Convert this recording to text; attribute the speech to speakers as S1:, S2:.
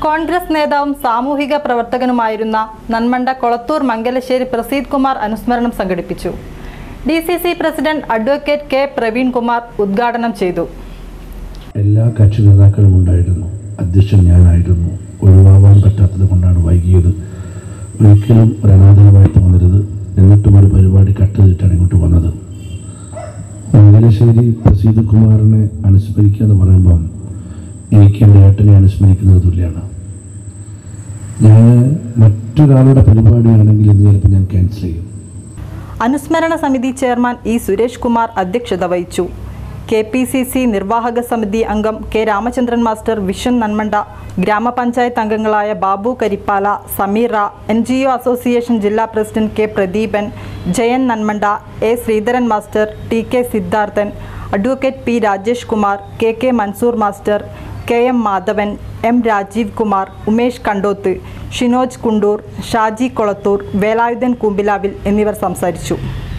S1: കോൺഗ്രസ് നേതാവും സാമൂഹിക പ്രവർത്തകനുമായിരുന്ന നന്മണ്ട കൊളത്തൂർ മംഗലശ്ശേരി പ്രസീദ് കുമാർ അനുസ്മരണം സംഘടിപ്പിച്ചു D C C president advocate K Praveen Kumar ഉദ്ഘാടനം ചെയ്തു
S2: എല്ലാ കക്ഷി നേതാക്കളും ഉണ്ടായിരുന്നു അധ്യക്ഷൻ ഞാനായിരുന്നു ഒഴിവാവാൻ പറ്റാത്തത് കൊണ്ടാണ് വൈകിയത് ഒരിക്കലും ഒരു അനാഥനമായി തോന്നരുത് എന്നിട്ടും ഒരു പരിപാടി കട്ട് ചെയ്തിട്ടാണ് ഇങ്ങോട്ട് വന്നത് മംഗലശ്ശേരി പ്രസീദ് കുമാറിനെ അനുസ്മരിക്കുക എന്ന് പറയുമ്പം എനിക്ക് എൻ്റെ ഏട്ടനെ അനുസ്മരിക്കുന്നത് തുല്യമാണ് ഞാൻ മറ്റൊരാളുടെ പരിപാടിയാണെങ്കിൽ ഇന്ന് ചിലപ്പോൾ ഞാൻ ക്യാൻസൽ ചെയ്യും
S1: അനുസ്മരണ സമിതി ചെയർമാൻ ഇ സുരേഷ് കുമാർ അധ്യക്ഷത വഹിച്ചു കെ പി സി സി നിർവാഹക സമിതി അംഗം കെ രാമചന്ദ്രൻ മാസ്റ്റർ വിഷൻ നന്മണ്ട ഗ്രാമപഞ്ചായത്ത് അംഗങ്ങളായ Babu Karippala Sameera N G O association ജില്ലാ president K Pradeepan Jayan Nanmanda A Sreedharan master T K Siddharthan advocate P Rajesh Kumar K K Mansoor master K M Madhavan M Rajeev Kumar Umesh Kandoth Shinoj Kundoor Shaji Kolathur Velayudhan Koombilavil എന്നിവർ സംസാരിച്ചു